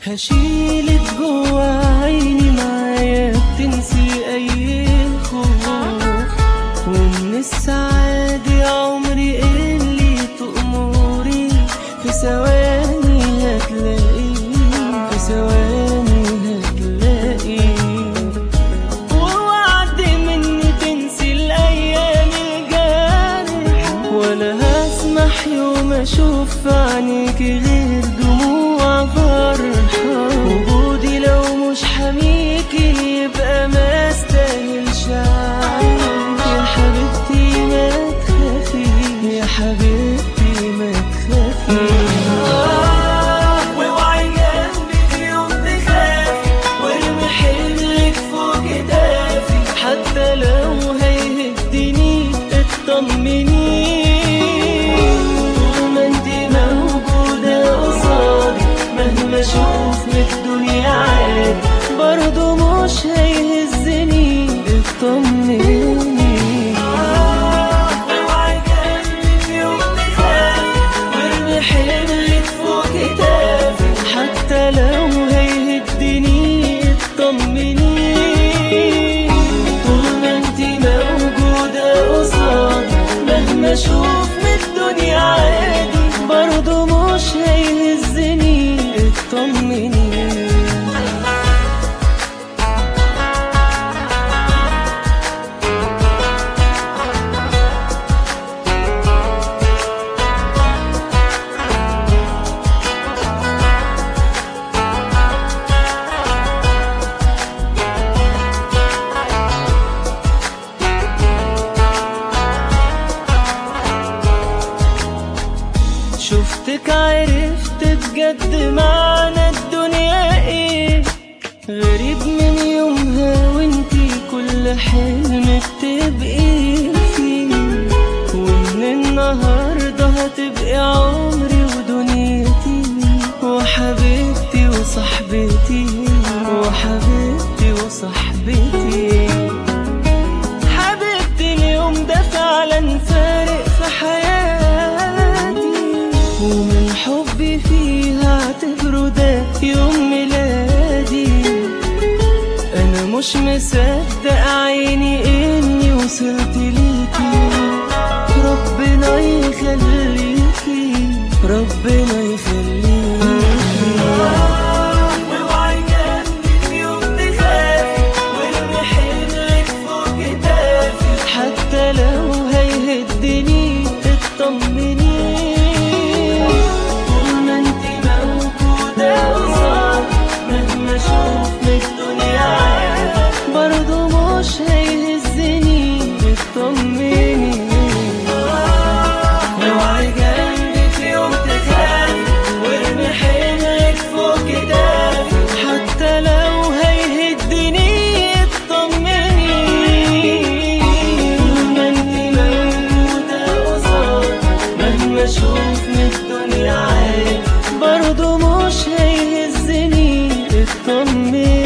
هشيلك جوا عيني معايا بتنسي اي خوف ومن السعادة عمري اللي تأمري في ثواني هتلاقي في ثواني هتلاقي ووعد مني تنسي الايام الجارح ولا هسمح يوم اشوف في عينيكي غير دموع فرحة وجودي لو مش حميكي يبقى ما استاهلش عيش يا حبيبتي ما تخافي يا حبيبتي ما تخافي واوعي جنبك يوم تخافي وارمي حملك فوق كتافي حتى لو هيهدني اطمني طول ما انتي موجودة قصادي مهما اشوف من الدنيا عادي برضه مش هيهزني اطمني اوعي جنبك يوم تخافي وارمي حملك فوق كتافي حتى لو هيهدني اطمني طول ما انتي موجودة قصادي مهما اشوف من الدنيا عادي برضه مش هيهزني اطمني شفتك عرفت بجد معنى الدنيا ايه غريب من يومها وانتي كل حلم بتبقي فيه ومن النهاردة هتبقي عمري ودنيتي وحبيبتي وصاحبتي وحبيبتي وصاحبتي حبيبتي اليوم ده فعلا فارق في حياتي ومن حبي فيها اعتبره ده يوم ميلادي انا مش مصدق عيني اني وصلت ليكي ربنا يخليكي ربنا يخليكي واوعي جنبك يوم تخافي وارمي حملك فوق كتافي حتى لو هيهدني اطمني طول ما انتي موجودة قصادي مهما اشوف من الدنيا عادي برضه مش هيهزني اطمني اوعي جنبك يوم تخافي وارمي حملك فوق كتافي حتى لو هيهدني اطمني طول ما انتي موجودة قصادي مهما اشوف من الدنيا عادي برضه مش هيهزني اطمني